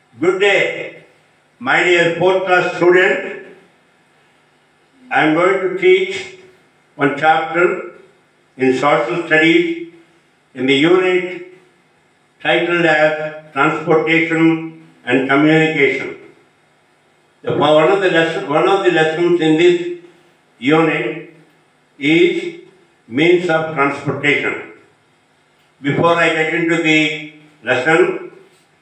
Good day, my dear fourth class student. I am going to teach one chapter in social studies in the unit titled as Transportation and Communication. The, one, of the lesson, one of the lessons in this unit is means of transportation. Before I get into the lesson,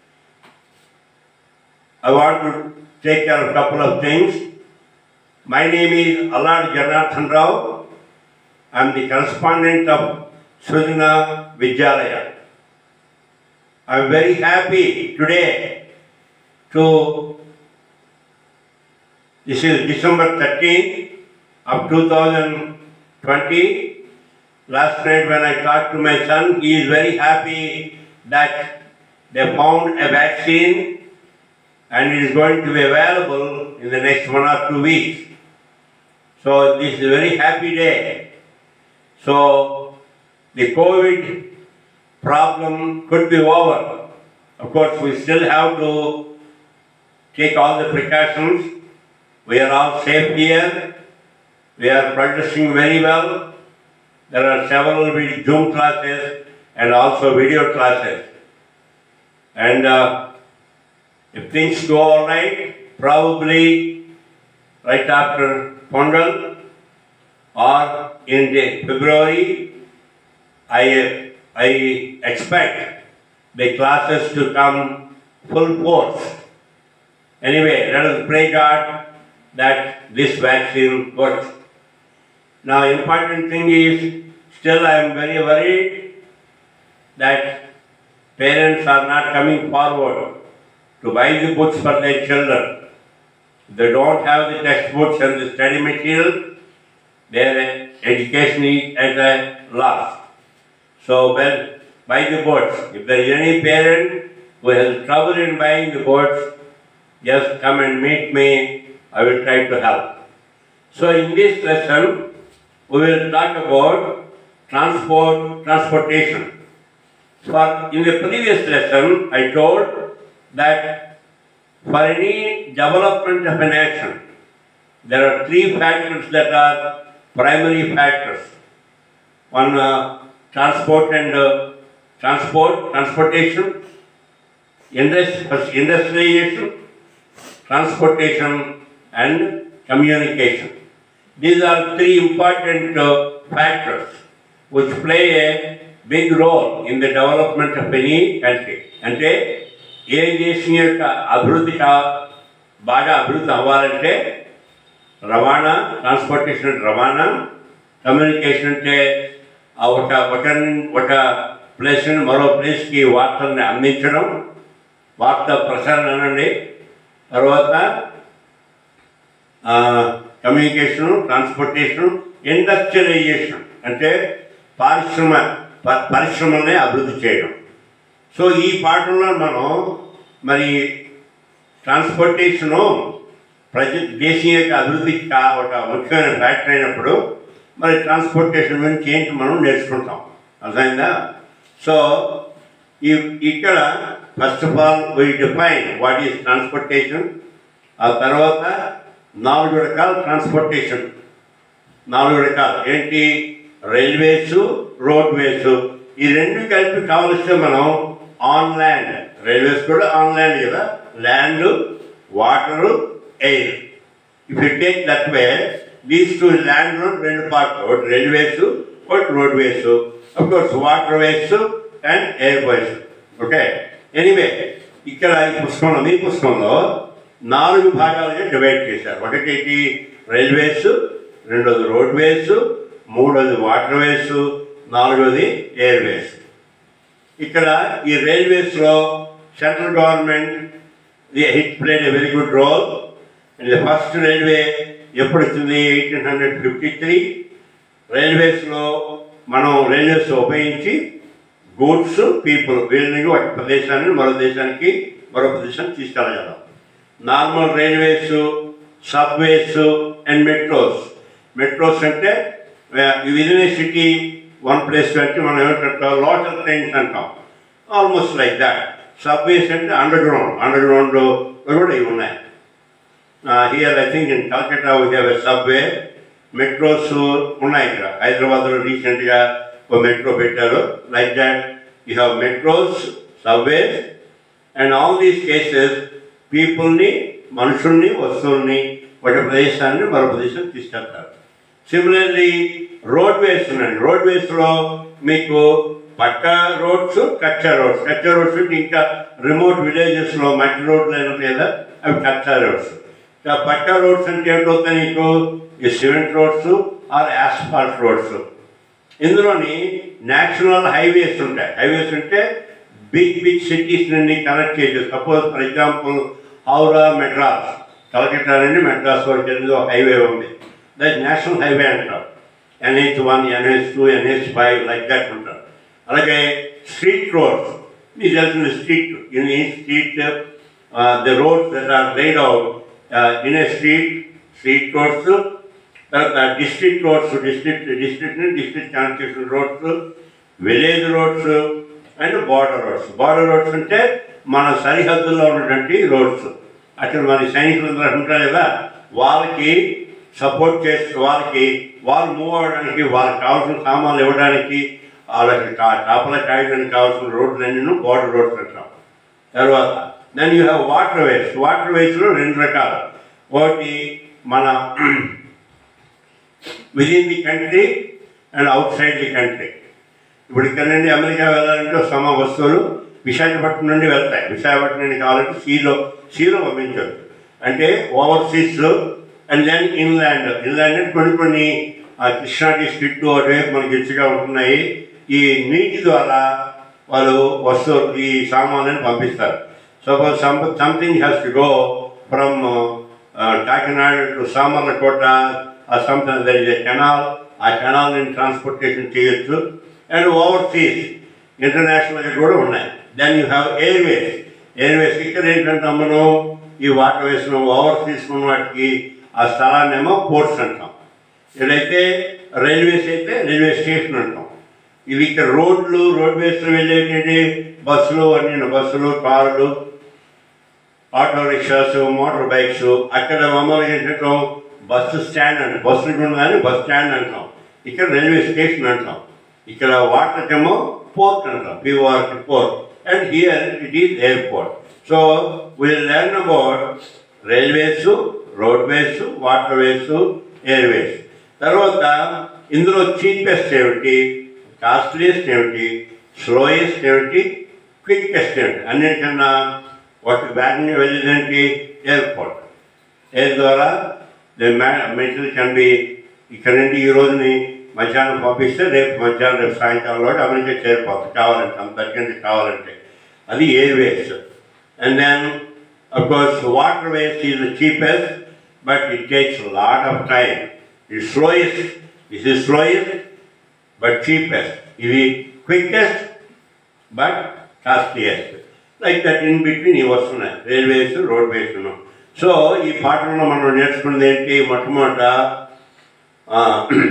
I want to take care of a couple of things. My name is Allad Janathan Rao. I am the correspondent of Sujana Vidyalaya. I am very happy today to, this is December 13th of 2020. Last night when I talked to my son, he is very happy that they found a vaccine and it is going to be available in the next one or two weeks. So this is a very happy day. So the COVID problem could be over. Of course, we still have to take all the precautions. We are all safe here. We are progressing very well. There are several Zoom classes and also video classes. And uh, if things go all right, probably right after Pongal or in the February, I, I expect the classes to come full force. Anyway, let us pray God that this vaccine works. Now, important thing is, still I am very worried that parents are not coming forward to buy the books for their children. If they don't have the textbooks and the study material, their education is at a loss. So, well, buy the books. If there is any parent who has trouble in buying the books, just come and meet me. I will try to help. So, in this lesson, we will talk about transport, transportation. For in the previous lesson, I told that for any development of an action, there are three factors that are primary factors. One, uh, transport and uh, transport, transportation, indus- industrialization, transportation, and communication. These are three important uh, factors which play a big role in the development of any country. అంటే ఏ దేశం యొక్క అభివృద్ధి కా బాగా అభివృద్ధి అవ్వాలంటే రవాణా transportation అంటే రవాణా కమ్యూనికేషన్ అంటే ఆ ఒక ఒక నుం- ఒక ప్లేస్ నుండి మరో ప్లేస్కి వార్తల్ని అందించడం వార్త ప్రసారణ అనండి తర్వాత కమ్యూనికేషను ట్రాన్స్పోర్టేషన్ ఇండస్ట్రియలైజేషన్ అంటే పారిశ్రమ ప- పరిశ్రమల్ని అభివృద్ధి చేయడం సో ఈ పాఠంలో మనం మరి ట్రాన్స్పోర్టేషను ప్రజ దేశం యొక్క అభివృద్ధికి కా- ఒక ముఖ్యమైన ఫ్యాక్టర్ అయినప్పుడు మరి ట్రాన్స్పోర్టేషన్ గురించి ఏంటి మనం నేర్చుకుంటాం అర్థమైందా సో ఈ ఇక్కడ first of all we define what is transportation ఆ తర్వాత నాలుగు రకాల ట్రాన్స్పోర్టేషన్ నాలుగు రకాలు ఏంటి రైల్వేస్ రోడ్వేస్ ఈ రెండు కలిపి కావలిస్తే మనం ఆన్ ల్యాండ్ రైల్వేస్ కూడా ఆన్ ల్యాండ్ కదా land water air if you take that way these two land రెండు పార్ట్ ఒకటి రైల్వేస్ ఒకటి roadways of course waterways and airways okay anyway ఇక్కడ ఈ పుస్తకంలో మీ పుస్తకంలో నాలుగు భాగాలుగా డివైడ్ చేశారు ఒకటి ఏంటి రైల్వేస్ రెండోది రోడ్వేస్ మూడోది వాటర్ వేస్ నాలుగోది ఎయిర్ వేస్ ఇక్కడ ఈ రైల్వేస్లో central government it played a very good role and the first railway ఎప్పుడు వచ్చింది ఎయిటీన్ హండ్రెడ్ ఫిఫ్టీ త్రీ రైల్వేస్లో మనం రైల్వేస్ ఉపయోగించి గూడ్స్ పీపుల్ వీళ్ళని ఒక ప్రదేశాన్ని మరో దేశానికి మరో ప్రదేశానికి తీసుకెళ్ళగలం normal railways subways and metros metros అంటే within a city one place అంటే మనం ఏమంటాం లోకల్ ట్రైన్స్ అంటాం ఆల్మోస్ట్ లైక్ దాట్ సబ్వేస్ అంటే అండర్ గ్రౌండ్ అండర్ గ్రౌండ్ కూడా ఇవి ఉన్నాయి here I think in Calcutta we have a subway metros ఉన్నాయి ఇక్కడ హైదరాబాద్లో రీసెంట్గా ఒక మెట్రో పెట్టారు like that you have metros subways and all these cases పీపుల్ని మనుషుల్ని వస్తువుల్ని ఒక ప్రదేశాన్ని మరో ప్రదేశం తీసుకెళ్తారు సిమిలర్లీ రోడ్వేస్ ఉన్నాయండి రోడ్వేస్లో మీకు పక్కా రోడ్స్ కచ్చా రోడ్స్ కచ్చా రోడ్స్ అంటే ఇంకా రిమోట్ విలేజెస్లో మట్టి రోడ్లు అయిన లేదా అవి కచ్చా రోడ్స్ ఇంకా పక్కా రోడ్స్ అంటే ఏంటవుతాయి నీకు ఈ cement roads or asphalt roads ఇందులోని నేషనల్ హైవేస్ ఉంటాయి హైవేస్ అంటే బిగ్ బిగ్ సిటీస్ నుండి కనెక్ట్ చేసే suppose for example Howrah Madras Calcutta నుండి మెడ్రాస్ వరకు అనేది ఒక హైవే ఉంది దట్ నేషనల్ హైవే అంటారు NH one NH two NH five like that ఉంటారు అలాగే స్ట్రీట్ రోడ్స్ మీకు తెలిసిన స్ట్రీట్ ఇన్ ఈ street the roads that are laid out in a street street roads తర్వాత district roads district district district connect చేసిన roads village roads and border roads border roads అంటే మన సరిహద్దుల్లో ఉన్నటువంటి రోడ్స్ అక్కడ మన సైనికులు అందరూ ఉంటారు కదా వాళ్ళకి సపోర్ట్ చేస్తూ వాళ్ళకి వాళ్ళు మూవ్ అవ్వడానికి వాళ్ళకి కావాల్సిన సామాన్లు ఇవ్వడానికి వాళ్ళకి కా- కాపలా కాయడానికి కావాల్సిన రోడ్లన్నీ బార్డర్ రోడ్స్ అంటాం తర్వాత then you have waterways వాటర్ వేస్లో రెండు రకాలు ఒకటి మన within the country and outside the country ఇప్పుడు ఇక్కడ నుండి అమెరికా వెళ్ళాలంటే సమ వస్తువులు విశాఖపట్నం నుండి వెళ్తాయి విశాఖపట్నం నుండి కావాలంటే సీలో సీలో పంపించవచ్చు అంటే overseas and then inland inland అంటే కొన్ని కొన్ని ఆ, కృష్ణా డిస్ట్రిక్ట్ అటువైపు మనకి ఇచ్చిగా ఉంటున్నాయి ఈ నీటి ద్వారా వాళ్ళు వస్తువు ఈ సామాన్లను పంపిస్తారు suppose some something has to go from Kakinada to Samarlakota ఆ something there is a canal ఆ కెనాల్ నుంచి ట్రాన్స్పోర్టేషన్ చేయొచ్చు అండ్ ఓవర్సీస్ ఇంటర్నేషనల్గా కూడా ఉన్నాయి then you have airways airways ఇక్కడ ఏంటంటే మనం ఈ వాటర్ వేసిన ఓవర్సీస్ ఉన్న వాటికి ఆ స్థలాన్ని ఏమో పోర్ట్స్ అంటాం ఇక్కడైతే రైల్వేస్ అయితే రైల్వే స్టేషన్ అంటాం ఇవి ఇక్కడ రోడ్లు రోడ్వేస్ వెళ్ళేటువంటి బస్సులు అన్ని బస్సులు కార్లు ఆటో రిక్షాస్ మోటార్ బైక్స్ అక్కడ మామూలుగా ఏంటంటే బస్సు స్టాండ్ అంటాం బస్సు ఉన్నదాన్ని బస్ స్టాండ్ అంటాం ఇక్కడ రైల్వే స్టేషన్ అంటాం ఇక్కడ వాటర్ ఏమో పోర్ట్ అంటాం పిఓఆర్కి port and here it is airport so will learn about railways roadways waterways airways తర్వాత ఇందులో చీపెస్ట్ ఏమిటి కాస్ట్లీయెస్ట్ ఏమిటి స్లోయెస్ట్ ఏమిటి క్విక్కెస్ట్ ఏమిటి అన్నిటికన్నా వాటి వేగంగా వెళ్ళేదానికి ఎయిర్పోర్ట్ ఎయిర్ ద్వారా మెటీరియల్ కెన్ బి ఇక్కడ నుండి ఈ రోజుని మధ్యాహ్నం పంపిస్తే రేపు మధ్యాహ్నం రేపు సాయంకాలంలో అమెరికా చేరిపోతుంది కావాలంటే అంత అర్జెంట్ కావాలంటే అది airways and then of course waterways is the cheapest but it takes lot of time it slowest this is slowest but cheapest ఇది quickest but costliest like that in between ఇవి వస్తున్నాయి railways roadways so ఈ పాఠంలో మనం నేర్చుకున్నది ఏంటి మొట్టమొదట ఆ,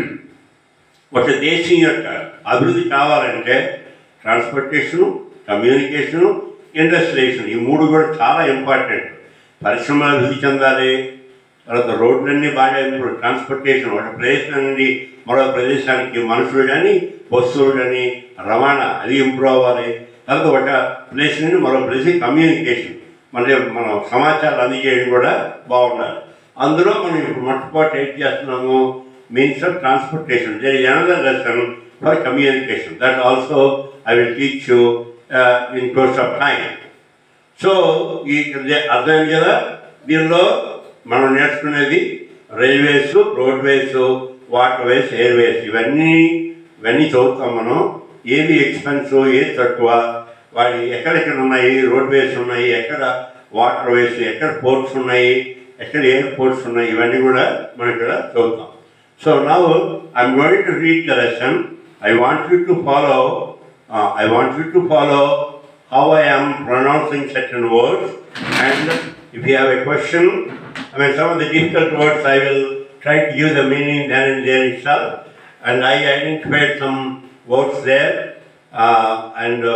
ఒక దేశం యొక్క అభివృద్ధి కావాలంటే ట్రాన్స్పోర్టేషను కమ్యూనికేషను ఇండస్ట్రియేషన్ ఈ మూడు కూడా చాలా ఇంపార్టెంట్ పరిశ్రమలు అభివృద్ధి చెందాలి తర్వాత రోడ్లన్నీ బాగా ఇంప్రూవ్ ట్రాన్స్పోర్టేషన్ ఒక ప్రదేశం నుండి మరో ప్రదేశానికి మనుషులు కానీ వస్తువులు కానీ రవాణా అది ఇంప్రూవ్ అవ్వాలి తర్వాత ఒక ప్లేస్ నుండి మరో ప్లేస్ కమ్యూనికేషన్ మన మనం సమాచారం అందజేయడం కూడా బాగుండాలి అందులో మనం ఇప్పుడు మొట్టమొదటి ఏం చేస్తున్నాము means of transportation there is another lesson for communication that also I will teach you in course of time so ఈ ఇదే అర్థమైంది కదా దీనిలో మనం నేర్చుకునేది railways roadways waterways airways ఇవన్నీ ఇవన్నీ చదువుతాం మనం ఏది ఎక్స్పెన్స్ ఏది తక్కువ వాటి ఎక్కడెక్కడ ఉన్నాయి రోడ్వేస్ ఉన్నాయి ఎక్కడ వాటర్ వేస్ ఎక్కడ పోర్ట్స్ ఉన్నాయి ఎక్కడ ఎయిర్పోర్ట్స్ ఉన్నాయి ఇవన్నీ కూడా మనం ఇక్కడ చదువుతాం so now I'm going to read the lesson I want you to follow I want you to follow how I am pronouncing certain words and if you have a question, I mean some of the difficult words I will try to give the meaning then and there itself and I identified some words there uh, and uh,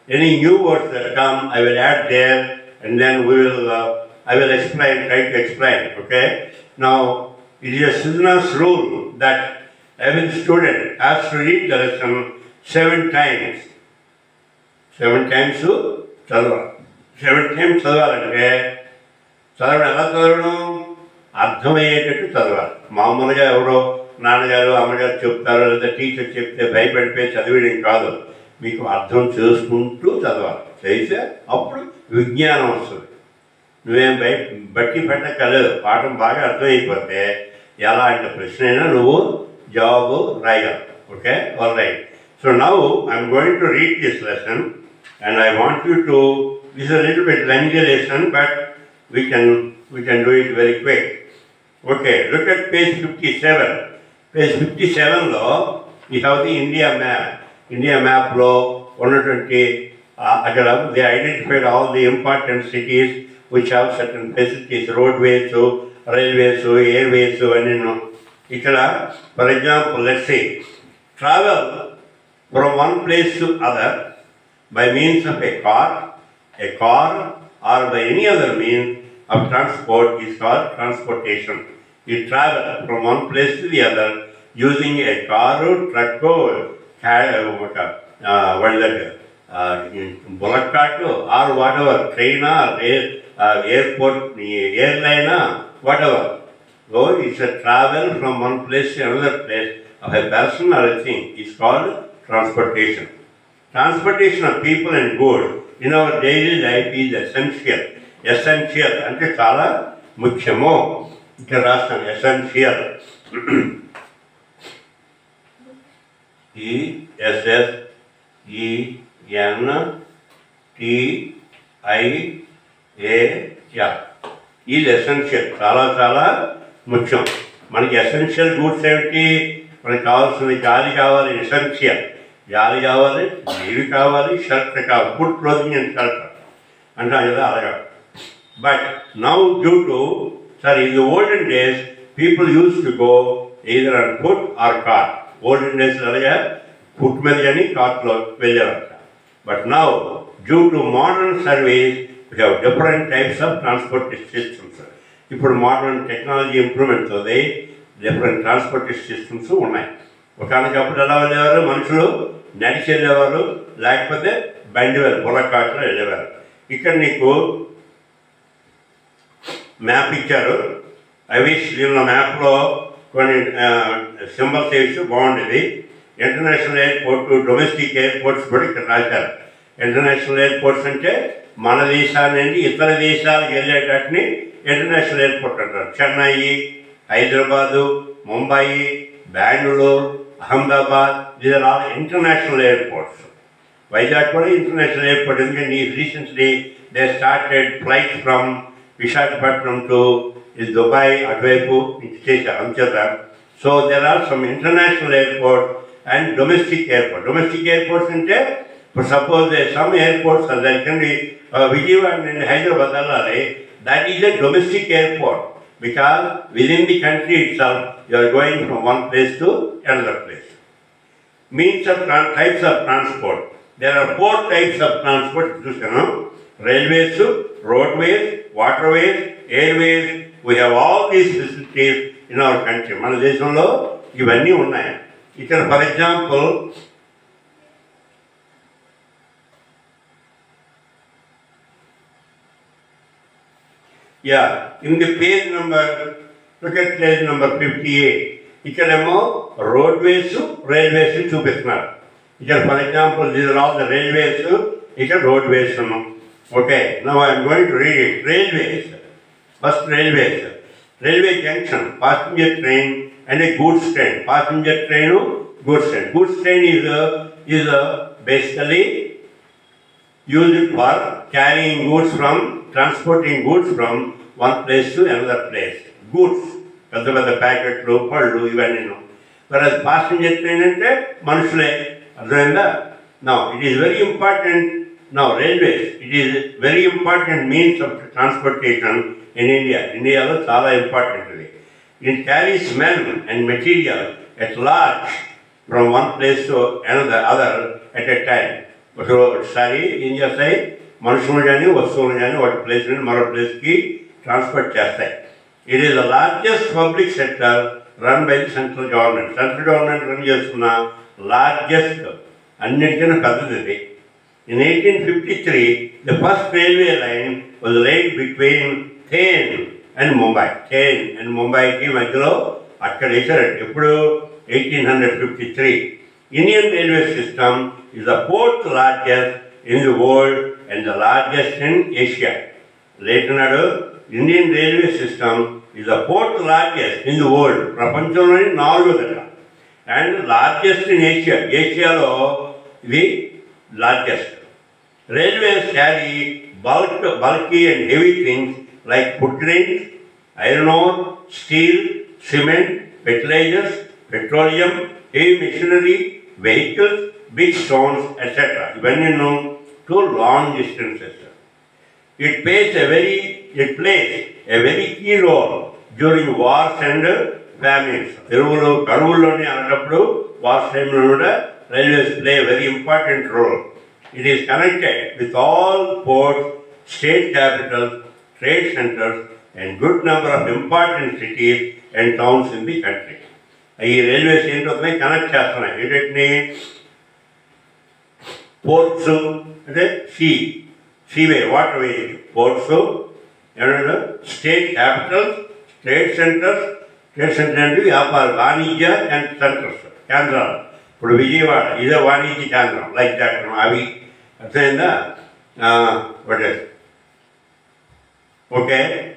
any new words that come, I will add there and then we will, uh, I will explain, try to explain, okay? Now, it is a Suzna's rule that every student has to read the lesson seven times. Seven times చదవాలి seven times చదవాలంటే చదవడం ఎలా చదవడం అర్థమయ్యేటట్టు చదవాలి మామూలుగా ఎవరో నాన్నగారు అమ్మగారు చెప్తారు లేదా టీచర్ చెప్తే భయపడిపోయి చదివేయడం కాదు మీకు అర్థం చేసుకుంటూ చదవాలి చేస్తే అప్పుడు విజ్ఞానం వస్తుంది నువ్వేం భయ బట్టి పెట్టక్కర్లేదు పాఠం బాగా అర్థమైపోతే ఎలాంటి ప్రశ్న అయినా నువ్వు జవాబు రాయగలవు okay all right so now I'm going to read this lesson and I want you to this a little bit lengthy lesson but we can we can do it very quick okay look at page fifty seven page fifty సెవెన్లో we have the India map India మ్యాప్లో ఉన్నటువంటి uh, అక్కడ they identified all the important cities which have certain facilities roadways railways airways అన్నీ ఇక్కడ for example let's say travel from one place to other by means of a car, a car or by any other means of transport is called transportation. You travel from one place to the other using a car, truck, ca- what, uh, what is that, uh, bullock cart or whatever, train or air, uh, airport, airline, whatever. So it's a travel from one place to another place of a person or a thing. It's called transportation. Transportation of people and goods in our daily life is essential. Essential అంటే చాలా ముఖ్యము ఇక్కడ రాస్తాను essential ESS EN TIAL ఇది essential చాలా చాలా ముఖ్యం మనకి ఎసెన్షియల్ గూడ్స్ ఏమిటి మనకి కావాల్సిన గాలి కావాలి ఎసెన్షియల్ గాలి కావాలి నీరు కావాలి షర్ట్ కావాలి ఫుడ్ క్లోదింగ్ అండ్ షర్ట్ అంటాం కదా అలాగా but now due to sir in the olden days people use to go either on foot or car. Olden days అలాగే ఫుట్ మీద కానీ కార్లో వెళ్ళేవారు but now due to modern service we have different types of transport systems ఇప్పుడు modern technology improvement అవుతాయి different transportation systems ఉన్నాయి ఒకనకప్పుడు ఎలా వెళ్ళేవారు మనుషులు నడిచి వెళ్ళేవారు లేకపోతే బండి వెళ్ళి బుర్రకాట్లో వెళ్ళేవారు ఇక్కడ నీకు మ్యాప్ ఇచ్చారు అవి దీనిలో మ్యాప్లో కొన్ని సింబల్స్ వేసి బాగుండేది ఇంటర్నేషనల్ ఎయిర్పోర్ట్ డొమెస్టిక్ ఎయిర్పోర్ట్స్ కూడా ఇక్కడ రాశారు ఇంటర్నేషనల్ ఎయిర్పోర్ట్స్ అంటే మన దేశాల నుండి ఇతర దేశాలకు వెళ్ళేటట్టుని ఇంటర్నేషనల్ ఎయిర్పోర్ట్ అంటారు Chennai Hyderabad Mumbai Bengaluru Ahmedabad these are all international airports Vizag కూడా ఇంటర్నేషనల్ ఎయిర్పోర్ట్ ఎందుకంటే ఈ recently they started flight from Visakhapatnam to ఇది దుబాయ్ అటువైపు నుంచి చేశారు అంచేత so there are some international airport and domestic airport domestic airports అంటే ఇప్పుడు సపోజ్ సమ్ ఎయిర్పోర్ట్స్ దానికండి విజయవాడ నుండి హైదరాబాద్ వెళ్ళాలి that is a domestic airport because within the country itself you are going from one place to another place means of tran- types of transport. There are four types of transport చూసాను railways, roadways, waterways, airways. We have all these facilities in our country. మన దేశంలో ఇవన్నీ ఉన్నాయి ఇక్కడ for example Yeah, in the page number, look at page number 58. ఇక్కడేమో roadways railways చూపిస్తున్నారు ఇక్కడ for example these are all the railways ఇక్కడ roadways okay now I'm going to read it railways first railways railway junction passenger train and a goods train passenger train goods train goods train is is basically used for carrying goods from, transporting goods from one place to another place. Goods, పెద్ద పెద్ద ప్యాకెట్లు పళ్ళు ఇవన్నీ whereas passenger train అంటే మనుషులే అర్థమైందా now it is very important now railways it is very important means of transportation in India ఇండియాలో చాలా ఇంపార్టెంట్ ఇది it carries men and material at large from one place to another other at a time. ఒకసారి ఏం చేస్తాయి మనుషులు కానీ వస్తువులు కానీ ఒక ప్లేస్ నుండి మరో ప్లేస్కి ట్రాన్స్పోర్ట్ చేస్తాయి it is the largest public sector run by the central government central government run చేస్తున్న లార్జెస్ట్ అన్నిటికన్నా పెద్దది ఇది In 1853, the first railway line was laid between Thane and Mumbai. Thane and Mumbai కి మధ్యలో అక్కడ వేశారండి ఎప్పుడు eighteen hundred fifty three Indian railway system is the fourth largest in the world and the largest in Asia లేటున్నాడు Indian railway system is the fourth largest in the world ప్రపంచంలోని నాలుగో దగ్గర and largest in Asia ఏషియాలో ఇది largest. Railways carry bulk, bulky and heavy things like food grains, iron ore, steel, cement, fertilizers, petroleum, heavy machinery, vehicles, big stones, etc. ఇవన్నీ to long distances. It plays a very it plays a very key role during wars and famines. ఎరువులు కరువుల్లోనే అన్నప్పుడు wars టైంలో కూడా railways play very important role it is connected with all ports state capitals trade centres and good number of important cities and towns in the country ఈ railways ఏంటవుతున్నాయి connect చేస్తున్నాయి ఏంటంటే ports అంటే sea seaway water way ports ఏమన్నా state capitals trade centres trade centre అంటే వ్యాపార వాణిజ్య and centres కేంద్రాలు ఇప్పుడు విజయవాడ ఇదే వాణిజ్య కేంద్రం లైక్ దట్ అవి అర్థమైందా what okay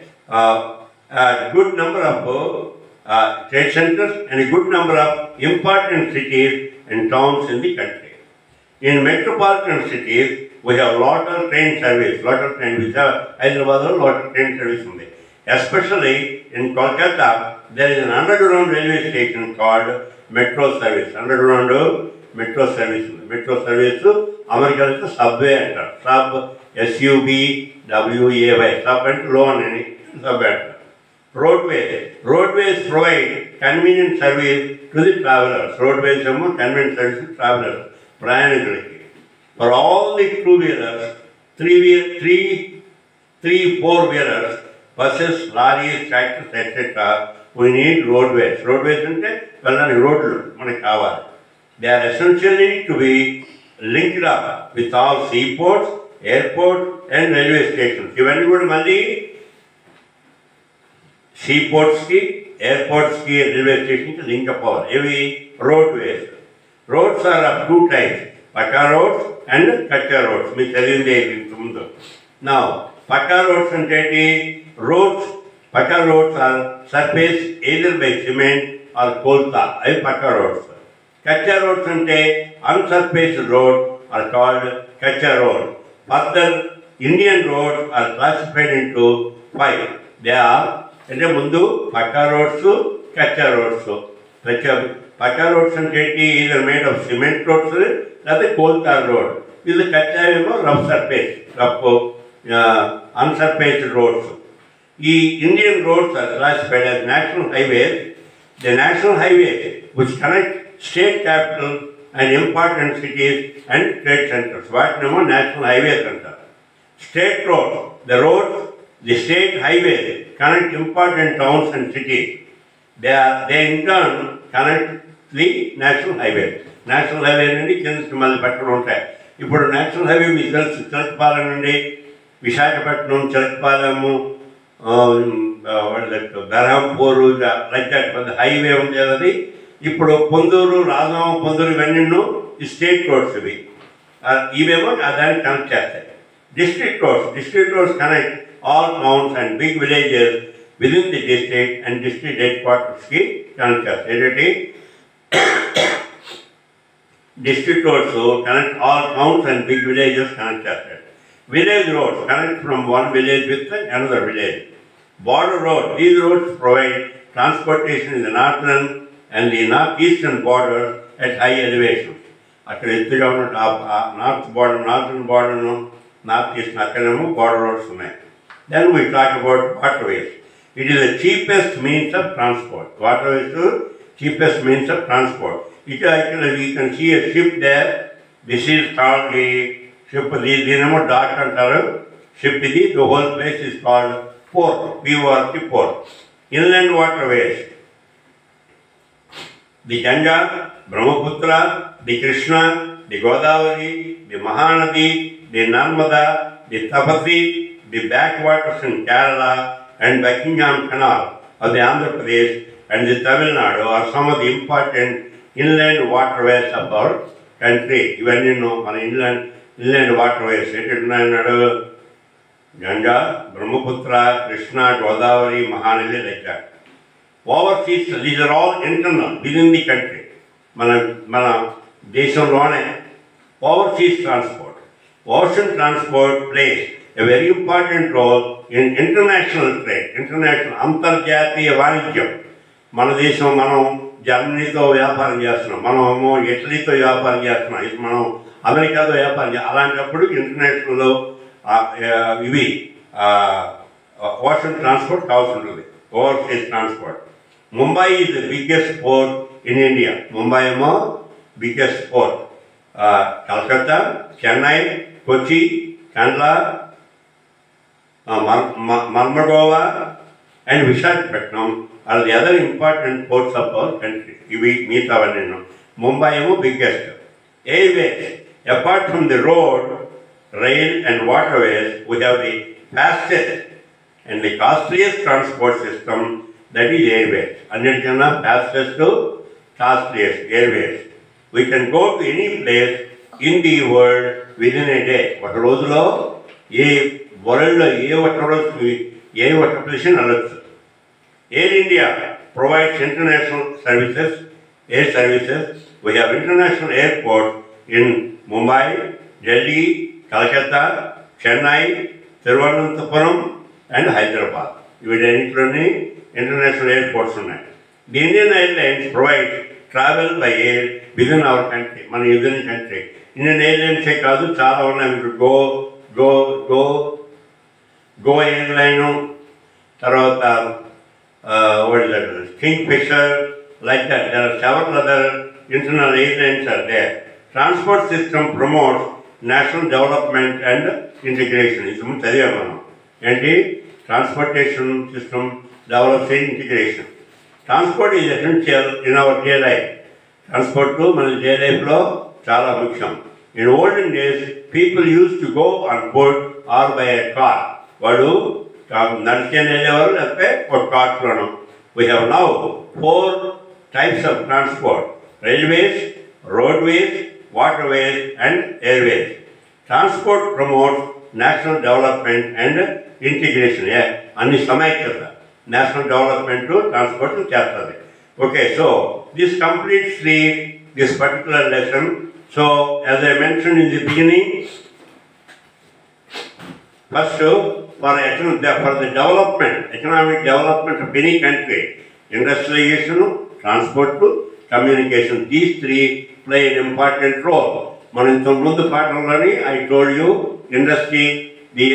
good number of trade centres and good number of important cities and towns in the country In metropolitan cities, we have lot of train service, lot of train. We have Hyderabad, lot of train service ఉంది. Especially in Kolkata, there is an underground railway station called Metro Service. Underground Metro Service ఉంది. Metro Service అమెరికాలో subway అంటారు. Sub S U B W A Y sub అంటే లోన్ అని sub అంటారు. Roadways roadways provide convenient service to the travellers roadways ఏమో convenient service travellers ప్రయాణికులకి for all the two wheelers three wheel three three four wheelers buses lorries tractors etcetera we need roadways roadways అంటే వెళ్ళడానికి రోడ్లు మనకి కావాలి they are essentially to be linked up with all sea ports airport and railway stations ఇవన్నీ కూడా మళ్ళీ sea పోర్ట్స్కి ఎయిర్పోర్ట్స్కి రైల్వే స్టేషన్కి లింక్ అప్ అవ్వాలి ఇవి roadways roads are of two types pucca roads and kutcha roads మీకు చదివిందే ఇంత ముందు నా పక్కా రోడ్స్ అంటే roads pucca roads are surface either by cement or coal tar అవి పక్కా రోడ్స్ కచ్చా రోడ్స్ అంటే unsurface road are called kutcha road further Indian road are classified into five they are అంటే ముందు పక్కా రోడ్స్ కచ్చా రోడ్స్ కచ్చా పక్కా రోడ్స్ అంటే ఏంటి ఇది మేడ్ ఆఫ్ సిమెంట్ రోడ్స్ లేకపోతే కోల్తార్ రోడ్ ఇది కచ్చా ఏమో rough surface rough unsurfaced roads ఈ Indian roads are classified as national highways the national highways which connect state capital and important cities and trade centres వాటినేమో national highways అంటారు state road the roads the state highways connect important towns and cities they are they in turn connect the national highway national highway నుండి కింద మళ్ళీ పట్టణం ఉంటాయి ఇప్పుడు national highway మీకు తెలుసు చిలకపాలెం నుండి విశాఖపట్నం చిలకపాలెము బెరహంపూరు లైక్ దట్ పెద్ద హైవే ఉంది అది ఇప్పుడు పొందూరు రాజాం పొందూరు ఇవన్నీ ఈ స్టేట్ రోడ్స్ ఇవి ఆ, ఇవేమో ఆ దానికి కనెక్ట్ చేస్తాయి district roads district roads connect all towns and big villages within the district and district head క్వార్టర్స్కి కనెక్ట్ చేస్తాయి ఏంటంటే district roads so connect all towns and big villages connect చేస్తాడు village roads connect from one village with another village border road these roads provide transportation in the northern and the northeastern border at high elevation అక్కడ ఎత్తుగా ఉన్న north border northern border north east అక్కడేమో border roads ఉన్నాయి then we talk about water ways it is the cheapest means of transport water ways cheapest means of transport. It, uh, you can see a ship there. This is called the ship దీ దీనేమో dock అంటారు ship ఇది the whole place is called port పిఓఆర్కి port inland water ways the Ganga Brahmaputra the Krishna the Godavari the Mahanadi the Narmada the Tapti the back waters in Kerala and Buckingham canal of the Andhra Pradesh and the Tamil Nadu are some of the important inland waterways of our country. ఇవన్నీ నువ్వు మన inland inland waterways ఏంటంటున్నాడు Ganga Brahmaputra Krishna Godavari Mahanadi like that. Overseas these are all internal within the country మన మన దేశంలోనే overseas transport ocean transport plays a very important role in international trade international అంతర్జాతీయ వాణిజ్యం మన దేశం మనం జర్మనీతో వ్యాపారం చేస్తున్నాం మనము ఇటలీతో వ్యాపారం చేస్తున్నాం ఇది మనం అమెరికాతో వ్యాపారం చే అలాంటప్పుడు ఇంటర్నేషనల్ ఇవి ఓషన్ ట్రాన్స్పోర్ట్ కావాల్సి ఉంటుంది overseas transport Mumbai is the biggest port in India Mumbai ఏమో biggest port Calcutta Chennai Kochi Kandla Marmagao and Visakhapatnam are the other important ports of our country ఇవి మిగతావన్నీ ముంబై ఏమో biggest airways apart from the road rail and waterways we have the fastest and the costliest transport system that is airways అన్నిటికన్నా fastest costliest airways we can go to any place in the world విద్ within a day ఒక రోజులో ఏ వరల్డ్లో ఏ ఒక్క రోజు ఏ ఒక్క place వెళ్ళొచ్చు Air India provides international services air services we have international airport in Mumbai Delhi Calcutta Chennai Thiruvananthapuram and Hyderabad వీటన్నింటిలోని ఇంటర్నేషనల్ ఎయిర్పోర్ట్స్ ఉన్నాయి the Indian airlines provide travel by air within our country మన విదిన్ కంట్రీ ఇండియన్ ఎయిర్లైన్సే కాదు చాలా ఉన్నాయి మీకు go go go go airline తర్వాత Kingfisher like that there are several other internal airlines are there transport system promotes national development and integration ఇది ముందు చదివాం మనం ఏంటి transportation system develops integration transport is essential in our day life transport మన day లైఫ్లో చాలా ముఖ్యం in olden days people use to go on board or by a car వాడు నడిచేని వెళ్ళేవారు లేకపోతే ఒక కార్లోను we have now four types of transport railways roadways waterways and airways. Transport promotes national development and integration. Yeah, అన్ని సమైక్యత national development transport చేస్తుంది okay so this completes the this particular lesson so as I mention in the beginning first for for the development economic development of any country industrialisation transport communication these three play an important role మనం ఇంతకు ముందు పాఠంలోని I told you industry the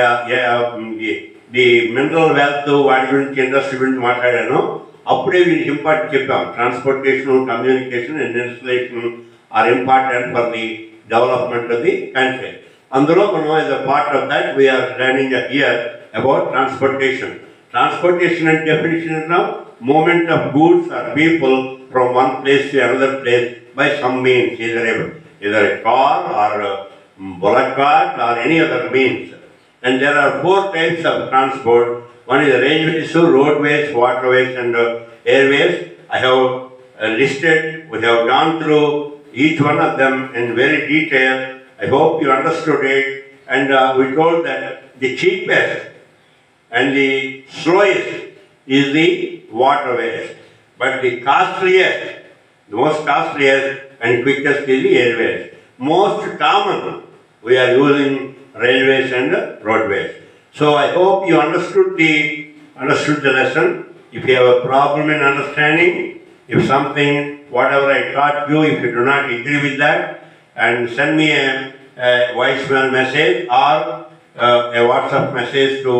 the mineral wealth వాటి గురించి industry గురించి మాట్లాడాను అప్పుడే వీరికి ఇంపార్టెంట్ చెప్పాం transportation communication and industrialisation are important for the development of the country అందులో మనం as a part of that we're learning here about transportation transportation అంటే definition of movement of goods or people from one place to another place by some means, either a, either a car or a bullock cart or any other means. And there are four types of transport. One is railways, roadways, waterways, and uh, airways. I have uh, listed, we have gone through each one of them in very detail. I hope you understood it. And uh, we told that the cheapest and the slowest is the waterways. But the costliest, the most costliest and quickest is the airways. Most common, we are using railways and roadways. So I hope you understood the understood the lesson. If you have a problem in understanding, if something, whatever I taught you, if you do not agree with that, and send me a, a voicemail message or uh, a WhatsApp message to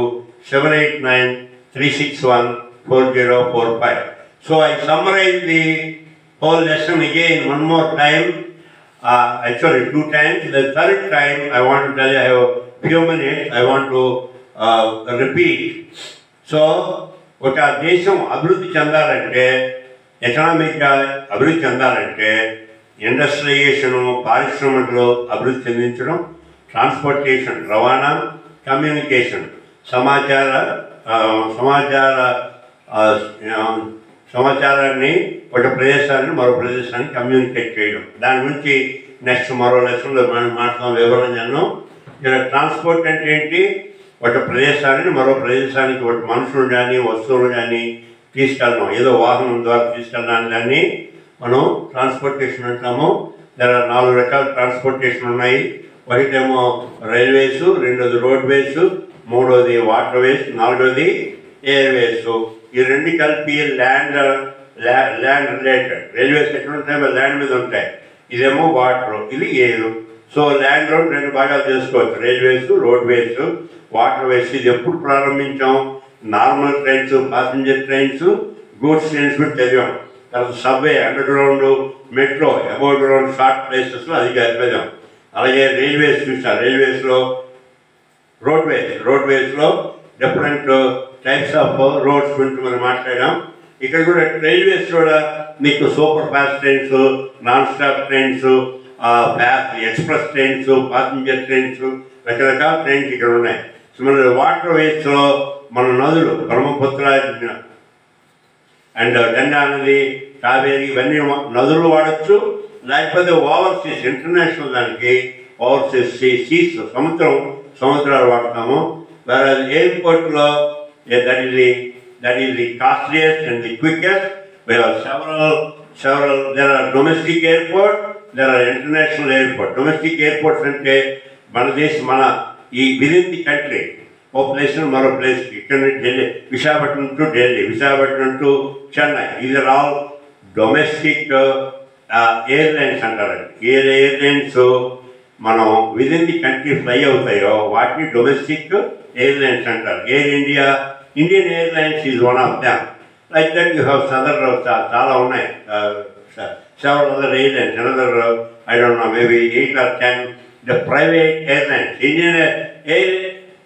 789-361-4045. So I summarize the whole lesson again one more time. uh, actually two times. The third time, I want to tell you, I have a few minutes, I want to uh, repeat. So ఒక దేశం అభివృద్ధి చెందాలంటే ఎకనామిక్గా అభివృద్ధి చెందాలంటే ఇండస్ట్రియలైజేషను పారిశ్రామికలు అభివృద్ధి చెందించడం transportation రవాణా communication సమాచార ఆ, సమాచార ఆ, ఆ, సమాచారాన్ని ఒక ప్రదేశాన్ని మరో ప్రదేశానికి కమ్యూనికేట్ చేయడం దాని గురించి నెక్స్ట్ మరో లెసన్లో మనం మాట్లాడదాం వివరణను ఇలా ట్రాన్స్పోర్ట్ అంటే ఏంటి ఒక ప్రదేశాన్ని మరో ప్రదేశానికి ఒక మనుషులు కానీ వస్తువులు కానీ తీసుకెళ్ళడం ఏదో వాహనం ద్వారా తీసుకెళ్ళడానికి దాన్ని మనం ట్రాన్స్పోర్టేషన్ అంటాము దాని నాలుగు రకాల ట్రాన్స్పోర్టేషన్ ఉన్నాయి ఒకటేమో రైల్వేస్ రెండోది రోడ్వేస్ మూడోది వాటర్ వేస్ నాలుగోది ఎయిర్వేస్ ఈ రెండు కలిపి ల్యాండ్ ల్యాండ్ రిలేటెడ్ రైల్వేస్ ఎక్కడ ఉంటాయి ల్యాండ్ మీద ఉంటాయి ఇదేమో వాటర్ ఇది ఎయిర్ సో ల్యాండ్ రోడ్ రెండు భాగాలు చేసుకోవచ్చు రైల్వేస్ రోడ్వేస్ వాటర్ వేస్ ఇది ఎప్పుడు ప్రారంభించాం normal trains passenger trains goods trains కూడా చదివాం తర్వాత subway underground metro above ground short ప్లేసెస్లో అది చదివాం అలాగే రైల్వేస్ చూసాం రైల్వేస్లో రోడ్వేస్ రోడ్వేస్లో డిఫరెంట్ టైప్స్ ఆఫ్ రోడ్స్ గురించి మనం మాట్లాడాం ఇక్కడ కూడా రైల్వేస్ కూడా మీకు super fast trains non stop trains fast express trains passenger trains రకరకాల ట్రైన్స్ ఇక్కడ ఉన్నాయి సో మన వాటర్ వేస్లో మన నదులు బ్రహ్మపుత్ర అండ్ గంగా నది కావేరి ఇవన్నీ వ- నదులు వాడచ్చు లేకపోతే ఓవర్సీస్ ఇంటర్నేషనల్ దానికి ఓవర్సీస్ సీ సీస్ సముద్రం సముద్రాలు వాడతాము వేరే ఎయిర్పోర్ట్లో that is the that is the costliest and the quickest where are several several there are domestic airport there are international airport domestic airports అంటే మన దేశం మన ఈ విదిన్ ది కంట్రీ ఓ ప్లేస్ నుండి మరో ప్లేస్కి ఇక్కడ నుంచి ఢిల్లీ విశాఖపట్నం టు ఢిల్లీ విశాఖపట్నం టు చెన్నై ఇది ఆల్ డొమెస్టిక్ ఎయిర్లైన్స్ అంటారండి ఏ ఎయిర్లైన్స్ మనం విదిన్ ది కంట్రీ ఫ్లై అవుతాయో వాటిని డొమెస్టిక్ ఎయిర్లైన్స్ అంటారు air India Indian airlines is one of them like that you have other చాలా ఉన్నాయి seven other airlines another I don't know maybe eight or ten the private airlines Indian air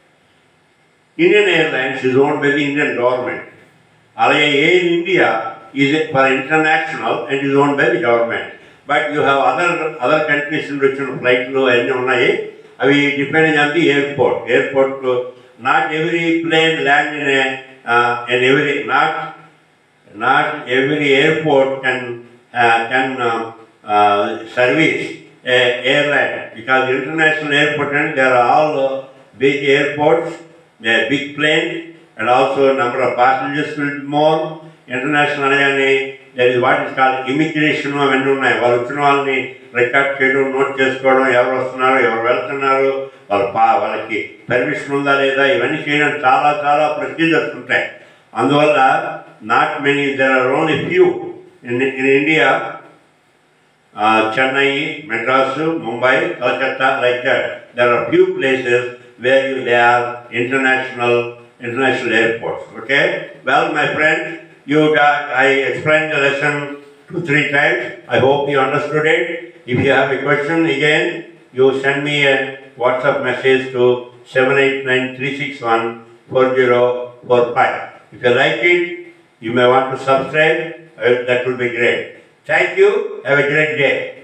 Indian Airlines is owned by the Indian government. అలాగే air India is for international and is own by the government but you have other other countries నుండి వచ్చిన ఫ్లైట్లు అవన్నీ ఉన్నాయి అవి depending on the airport airport not every plane land in and every not not every airport can can service airline because international airport and there are all uh, big airports, a big plane, and also number of passengers will be more. International అనగానే that is what is call immigration అవన్నీ ఉన్నాయి వాళ్ళు వచ్చిన వాళ్ళని record చేయడం note చేసుకోవడం ఎవరు వస్తున్నారు ఎవరు వెళ్తున్నారు వాళ్ళ పా వాళ్ళకి పర్మిషన్ ఉందా లేదా ఇవన్నీ చేయడం చాలా చాలా ప్రొసీజర్స్ ఉంటాయి అందువల్ల not many there are only few in in India uh, Chennai, Madras, Mumbai, Kolkata, like that. There are few places where you, they are international international airports. Okay. Well, my friend, you got I explained the lesson two three times. I hope you understood it. If you have a question again, you send me a WhatsApp message to seven eight nine three six one four zero four five. If you like it, you may want to subscribe. Uh, that will be great. Thank you. Have a great day.